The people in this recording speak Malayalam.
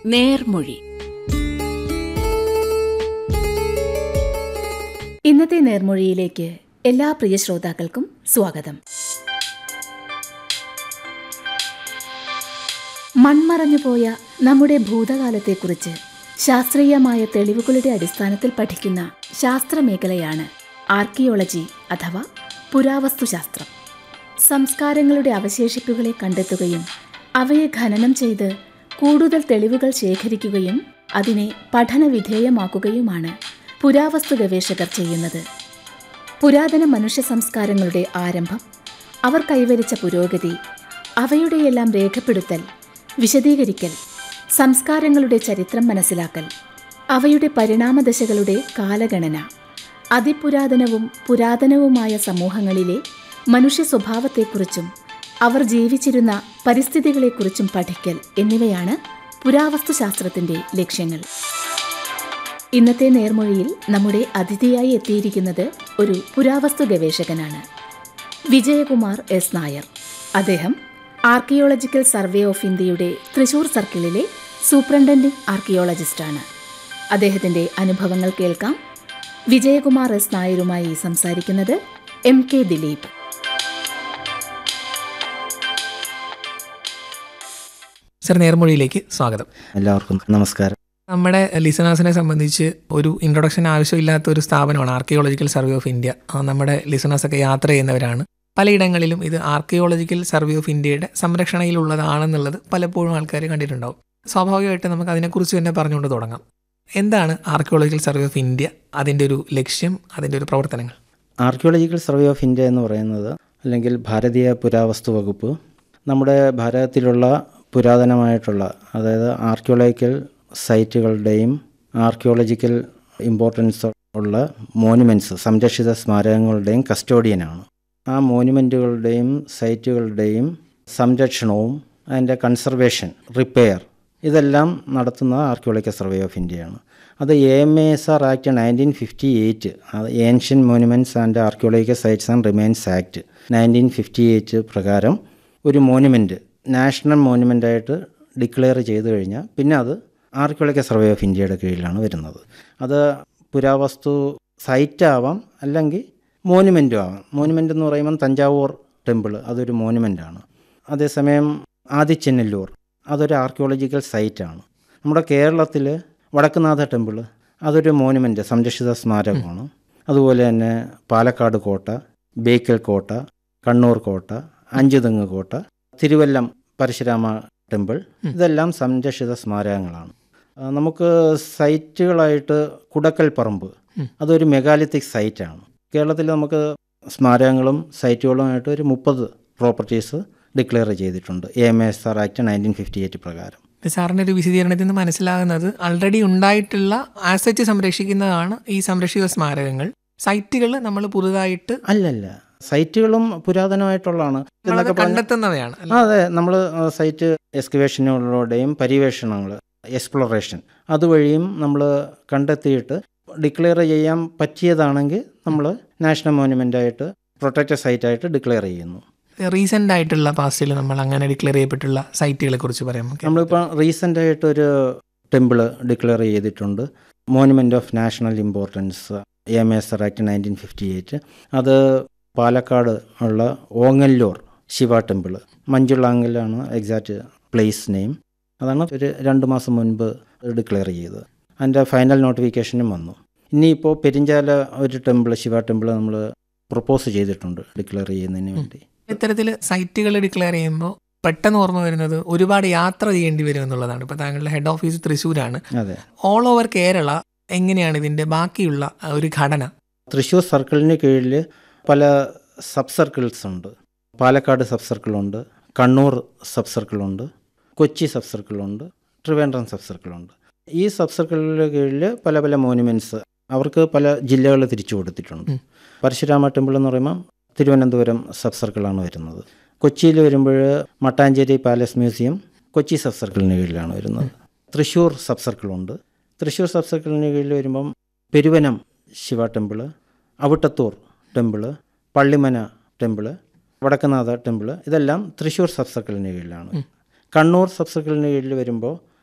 നേർമൊഴി ഇന്നത്തെ നേർമൊഴിയിലേക്ക് എല്ലാ പ്രിയ ശ്രോതാക്കൾക്കും സ്വാഗതം മൺമറഞ്ഞുപോയ നമ്മുടെ ഭൂതകാലത്തെക്കുറിച്ച് ശാസ്ത്രീയമായ തെളിവുകളുടെ അടിസ്ഥാനത്തിൽ പഠിക്കുന്ന ശാസ്ത്രമേഖലയാണ് ആർക്കിയോളജി അഥവാ പുരാവസ്തുശാസ്ത്രം സംസ്കാരങ്ങളുടെ അവശേഷിപ്പുകളെ കണ്ടെത്തുകയും അവയെ ഖനനം ചെയ്ത് കൂടുതൽ തെളിവുകൾ ശേഖരിക്കുകയും അതിനെ പഠനവിധേയമാക്കുകയുമാണ് പുരാവസ്തു ഗവേഷകർ ചെയ്യുന്നത് പുരാതന മനുഷ്യ സംസ്കാരങ്ങളുടെ ആരംഭം അവർ കൈവരിച്ച പുരോഗതി അവയുടെയെല്ലാം രേഖപ്പെടുത്തൽ വിശദീകരിക്കൽ സംസ്കാരങ്ങളുടെ ചരിത്രം മനസ്സിലാക്കൽ അവയുടെ പരിണാമദശകളുടെ കാലഗണന അതിപുരാതനവും പുരാതനവുമായ സമൂഹങ്ങളിലെ മനുഷ്യ സ്വഭാവത്തെക്കുറിച്ചും അവർ ജീവിച്ചിരുന്ന പരിസ്ഥിതികളെക്കുറിച്ചും പഠിക്കൽ എന്നിവയാണ് പുരാവസ്തുശാസ്ത്രത്തിന്റെ ലക്ഷ്യങ്ങൾ ഇന്നത്തെ നേർമൊഴിയിൽ നമ്മുടെ അതിഥിയായി എത്തിയിരിക്കുന്നത് ഒരു പുരാവസ്തു ഗവേഷകനാണ് വിജയകുമാർ എസ് നായർ അദ്ദേഹം ആർക്കിയോളജിക്കൽ സർവേ ഓഫ് ഇന്ത്യയുടെ തൃശൂർ സർക്കിളിലെ സൂപ്രണ്ടന്റിംഗ് ആർക്കിയോളജിസ്റ്റാണ് അദ്ദേഹത്തിന്റെ അനുഭവങ്ങൾ കേൾക്കാം വിജയകുമാർ എസ് നായരുമായി സംസാരിക്കുന്നത് എം കെ ദിലീപ് സർ നേർമൊഴിയിലേക്ക് സ്വാഗതം എല്ലാവർക്കും നമസ്കാരം നമ്മുടെ ലിസണേഴ്സിനെ സംബന്ധിച്ച് ഒരു ഇൻട്രൊഡക്ഷൻ ആവശ്യമില്ലാത്ത ഒരു സ്ഥാപനമാണ് ആർക്കിയോളജിക്കൽ സർവേ ഓഫ് ഇന്ത്യ ആ, നമ്മുടെ ലിസണേഴ്സൊക്കെ യാത്ര ചെയ്യുന്നവരാണ് പലയിടങ്ങളിലും ഇത് ആർക്കിയോളജിക്കൽ സർവേ ഓഫ് ഇന്ത്യയുടെ സംരക്ഷണയിലുള്ളതാണെന്നുള്ളത് പലപ്പോഴും ആൾക്കാർ കണ്ടിട്ടുണ്ടാവും സ്വാഭാവികമായിട്ട് നമുക്ക് അതിനെക്കുറിച്ച് തന്നെ പറഞ്ഞുകൊണ്ട് തുടങ്ങാം എന്താണ് ആർക്കിയോളജിക്കൽ സർവേ ഓഫ് ഇന്ത്യ അതിൻ്റെ ഒരു ലക്ഷ്യം അതിൻ്റെ ഒരു പ്രവർത്തനങ്ങൾ ആർക്കിയോളജിക്കൽ സർവേ ഓഫ് ഇന്ത്യ എന്ന് പറയുന്നത് അല്ലെങ്കിൽ ഭാരതീയ പുരാവസ്തു വകുപ്പ് നമ്മുടെ ഭാരതത്തിലുള്ള പുരാതനമായിട്ടുള്ള അതായത് ആർക്കിയോളജിക്കൽ സൈറ്റുകളുടെയും ആർക്കിയോളജിക്കൽ ഇമ്പോർട്ടൻസ് ഉള്ള മോനുമെൻറ്റ്സ് സംരക്ഷിത സ്മാരകങ്ങളുടെയും കസ്റ്റോഡിയനാണ് ആ മോനുമെൻറ്റുകളുടെയും സൈറ്റുകളുടെയും സംരക്ഷണവും അതിൻ്റെ കൺസർവേഷൻ റിപ്പയർ ഇതെല്ലാം നടത്തുന്ന ആർക്കിയോളജിക്കൽ സർവേ ഓഫ് ഇന്ത്യയാണ് അത് A M A S R act nineteen fifty eight അത് ancient monuments and archaeological sites and remains act nineteen fifty eight പ്രകാരം ഒരു മോനുമെൻറ്റ് നാഷണൽ മോനുമെൻ്റായിട്ട് ഡിക്ലെയർ ചെയ്തു കഴിഞ്ഞാൽ പിന്നെ അത് ആർക്കിയോളജിക്കൽ സർവേ ഓഫ് ഇന്ത്യയുടെ കീഴിലാണ് വരുന്നത് അത് പുരാവസ്തു സൈറ്റ് ആവാം അല്ലെങ്കിൽ മോനുമെൻറ്റും ആവാം മോനുമെൻ്റ് എന്ന് പറയുമ്പം തഞ്ചാവൂർ ടെമ്പിൾ അതൊരു മോനുമെൻ്റാണ് അതേസമയം ആദിച്ചെന്നല്ലൂർ അതൊരു ആർക്കിയോളജിക്കൽ സൈറ്റാണ് നമ്മുടെ കേരളത്തിൽ വടക്കുനാഥ ടെമ്പിൾ അതൊരു മോനുമെൻ്റ് സംരക്ഷിത സ്മാരകമാണ് അതുപോലെ തന്നെ പാലക്കാട് കോട്ട ബേക്കൽ കോട്ട കണ്ണൂർ കോട്ട അഞ്ചുതെങ്ങ് കോട്ട തിരുവല്ലം പരശുരാമ ടെമ്പിൾ ഇതെല്ലാം സംരക്ഷിത സ്മാരകങ്ങളാണ് ആ, നമുക്ക് സൈറ്റുകളായിട്ട് കുടക്കൽ പറമ്പ് അതൊരു മെഗാലിത്തിക് സൈറ്റാണ് കേരളത്തിൽ നമുക്ക് സ്മാരകങ്ങളും സൈറ്റുകളുമായിട്ട് ഒരു മുപ്പത് പ്രോപ്പർട്ടീസ് ഡിക്ലെയർ ചെയ്തിട്ടുണ്ട് A M S R act nineteen fifty eight പ്രകാരം ഇത് സാറിൻ്റെ ഒരു വിശദീകരണത്തിൽ നിന്ന് മനസ്സിലാകുന്നത് ആൾറെഡി ഉണ്ടായിട്ടുള്ള ആസറ്റ് സംരക്ഷിക്കുന്നതാണ് ഈ സംരക്ഷിത സ്മാരകങ്ങൾ സൈറ്റുകൾ നമ്മൾ പുതുതായിട്ട് അല്ലല്ല സൈറ്റുകളും പുരാതനമായിട്ടുള്ളതാണ് നമ്മളത് എന്നൊക്കെ പറഞ്ഞ കണ്ടെത്തുന്നവയാണ് അല്ലേ? ആ, അതെ നമ്മൾ സൈറ്റ് എക്സ്കവേഷനുകളുടെയും പര്യവേഷണങ്ങൾ എക്സ്പ്ലോറേഷൻ അതുവഴിയും നമ്മൾ കണ്ടെത്തിയിട്ട് ഡിക്ലെയർ ചെയ്യാൻ പറ്റിയതാണെങ്കിൽ നമ്മൾ നാഷണൽ മോനുമെൻ്റായിട്ട് പ്രൊട്ടക്റ്റഡ് സൈറ്റായിട്ട് ഡിക്ലെയർ ചെയ്യുന്നു റീസെന്റ് ആയിട്ടുള്ള പാസ്റ്റിൽ നമ്മൾ അങ്ങനെ ഡിക്ലെയർ ചെയ്യപ്പെട്ടുള്ള സൈറ്റുകളെ കുറിച്ച് പറയാം നമുക്ക് നമ്മളിപ്പോൾ റീസെൻ്റ് ആയിട്ടൊരു ടെമ്പിൾ ഡിക്ലെയർ ചെയ്തിട്ടുണ്ട് monument of national importance A M S act nineteen fifty eight അത് പാലക്കാട് ഉള്ള ഓങ്ങല്ലൂർ ശിവ ടെമ്പിൾ മഞ്ജുളാങ്കലാണ് എക്സാക്റ്റ് പ്ലേസ് നെയിം അതാണ് ഒരു രണ്ട് മാസം മുൻപ് ഡിക്ലെയർ ചെയ്തത് അതിൻ്റെ ഫൈനൽ നോട്ടിഫിക്കേഷനും വന്നു ഇനിയിപ്പോൾ പെരിഞ്ചാല ഒരു ടെമ്പിൾ ശിവ ടെമ്പിൾ നമ്മൾ പ്രപ്പോസ് ചെയ്തിട്ടുണ്ട് ഡിക്ലെയർ ചെയ്യുന്നതിന് വേണ്ടി ഇത്തരത്തിൽ സൈറ്റുകൾ ഡിക്ലെയർ ചെയ്യുമ്പോൾ പെട്ടെന്ന് ഓർമ്മ വരുന്നത് ഒരുപാട് യാത്ര ചെയ്യേണ്ടി വരും എന്നുള്ളതാണ് ഇപ്പോൾ താങ്കളുടെ ഹെഡ് ഓഫീസ് തൃശ്ശൂരാണ് അതെ ഓൾ ഓവർ കേരള എങ്ങനെയാണ് ഇതിന്റെ ബാക്കിയുള്ള ആ ഒരു ഘടന തൃശ്ശൂർ സർക്കിളിന് കീഴിൽ പല സബ് സർക്കിൾസ് ഉണ്ട് പാലക്കാട് സബ് സർക്കിളുണ്ട് കണ്ണൂർ സബ് സർക്കിളുണ്ട് കൊച്ചി സബ് സർക്കിളുണ്ട് ട്രിവാൻഡ്രം സബ് സർക്കിളുണ്ട് ഈ സബ് സർക്കിളിന് കീഴിൽ പല പല മോനുമെൻറ്റ്സ് അവർക്ക് പല ജില്ലകൾ തിരിച്ചു കൊടുത്തിട്ടുണ്ട് ഉം. പരശുരാമ ടെമ്പിൾ എന്ന് പറയുമ്പോൾ തിരുവനന്തപുരം സബ് സർക്കിളാണ് വരുന്നത് കൊച്ചിയിൽ വരുമ്പോൾ Mattancherry palace museum Kochi sub സർക്കിളിന് കീഴിലാണ് വരുന്നത് തൃശ്ശൂർ സബ് സർക്കിളുണ്ട് തൃശ്ശൂർ സബ് സർക്കിളിന് കീഴിൽ വരുമ്പം Peruvanam Shiva temple Avittathur temple Pallimana temple Vadakkunatha temple ഇതെല്ലാം തൃശ്ശൂർ സബ് സർക്കിളിന് കീഴിലാണ് കണ്ണൂർ സബ് സർക്കിളിന് കീഴിൽ വരുമ്പോൾ